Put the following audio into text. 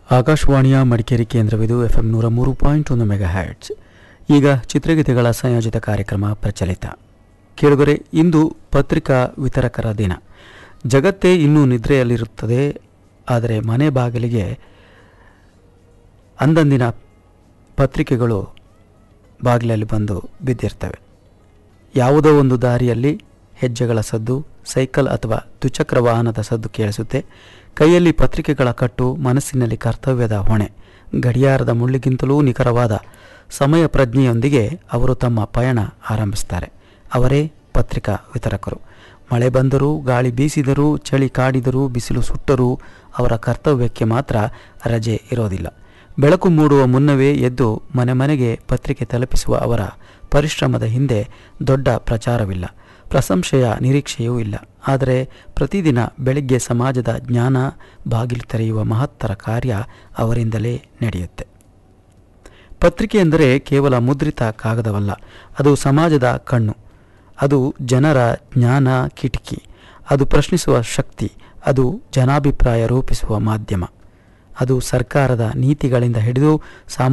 ಆಕಾಶವಾಣಿಯ Madikeri ಕೇಂದ್ರವಿದು F M ನೂರ ಮೂರು ಪಾಯಿಂಟ್ ಒಂದು ಮೆಗಾ ಹ್ಯಾಟ್ಸ್ ಈಗ ಚಿತ್ರಗೀತೆಗಳ ಸಂಯೋಜಿತ ಕಾರ್ಯಕ್ರಮ ಪ್ರಚಲಿತ ಕೇಳುಗರೆ ಇಂದು ಪತ್ರಿಕಾ ವಿತರಕರ ದಿನ ಜಗತ್ತೇ ಇನ್ನೂ ನಿದ್ರೆಯಲ್ಲಿರುತ್ತದೆ ಆದರೆ ಮನೆ ಬಾಗಿಲಿಗೆ ಅಂದಂದಿನ ಪತ್ರಿಕೆಗಳು ಬಾಗಿಲಲ್ಲಿ ಬಂದು ಬಿದ್ದಿರ್ತವೆ ಯಾವುದೋ ಒಂದು ದಾರಿಯಲ್ಲಿ ಹೆಜ್ಜೆಗಳ ಸದ್ದು ಸೈಕಲ್ ಅಥವಾ ದ್ವಿಚಕ್ರ ವಾಹನದ ಸದ್ದು ಕೇಳಿಸುತ್ತೆ ಕೈಯಲ್ಲಿ ಪತ್ರಿಕೆಗಳ ಕಟ್ಟು ಮನಸ್ಸಿನಲ್ಲಿ ಕರ್ತವ್ಯದ ಹೊಣೆ ಗಡಿಯಾರದ ಮುಳ್ಳಿಗಿಂತಲೂ ನಿಖರವಾದ ಸಮಯ ಪ್ರಜ್ಞೆಯೊಂದಿಗೆ ಅವರು ತಮ್ಮ ಪಯಣ ಆರಂಭಿಸ್ತಾರೆ ಅವರೇ ಪತ್ರಿಕಾ ವಿತರಕರು ಮಳೆ ಬಂದರೂ ಗಾಳಿ ಬೀಸಿದರೂ ಚಳಿ ಕಾಡಿದರೂ ಬಿಸಿಲು ಸುಟ್ಟರೂ ಅವರ ಕರ್ತವ್ಯಕ್ಕೆ ಮಾತ್ರ ರಜೆ ಇರೋದಿಲ್ಲ ಬೆಳಕು ಮೂಡುವ ಮುನ್ನವೇ ಎದ್ದು ಮನೆ ಮನೆಗೆ ಪತ್ರಿಕೆ ತಲುಪಿಸುವ ಅವರ ಪರಿಶ್ರಮದ ಹಿಂದೆ ದೊಡ್ಡ ಪ್ರಚಾರವಿಲ್ಲ ಪ್ರಶಂಸೆಯ ನಿರೀಕ್ಷೆಯೂ ಇಲ್ಲ ಆದರೆ ಪ್ರತಿದಿನ ಬೆಳಿಗ್ಗೆ ಸಮಾಜದ ಜ್ಞಾನ ಬಾಗಿಲು ತೆರೆಯುವ ಮಹತ್ತರ ಕಾರ್ಯ ಅವರಿಂದಲೇ ನಡೆಯುತ್ತೆ ಪತ್ರಿಕೆ ಎಂದರೆ ಕೇವಲ ಮುದ್ರಿತ ಕಾಗದವಲ್ಲ ಅದು ಸಮಾಜದ ಕಣ್ಣು ಅದು ಜನರ ಜ್ಞಾನ ಕಿಟಕಿ ಅದು ಪ್ರಶ್ನಿಸುವ ಶಕ್ತಿ ಅದು ಜನಾಭಿಪ್ರಾಯ ರೂಪಿಸುವ ಮಾಧ್ಯಮ ಅದು ಸರ್ಕಾರದ ನೀತಿಗಳಿಂದ ಹಿಡಿದು ಸಾಮೂಹಿಕ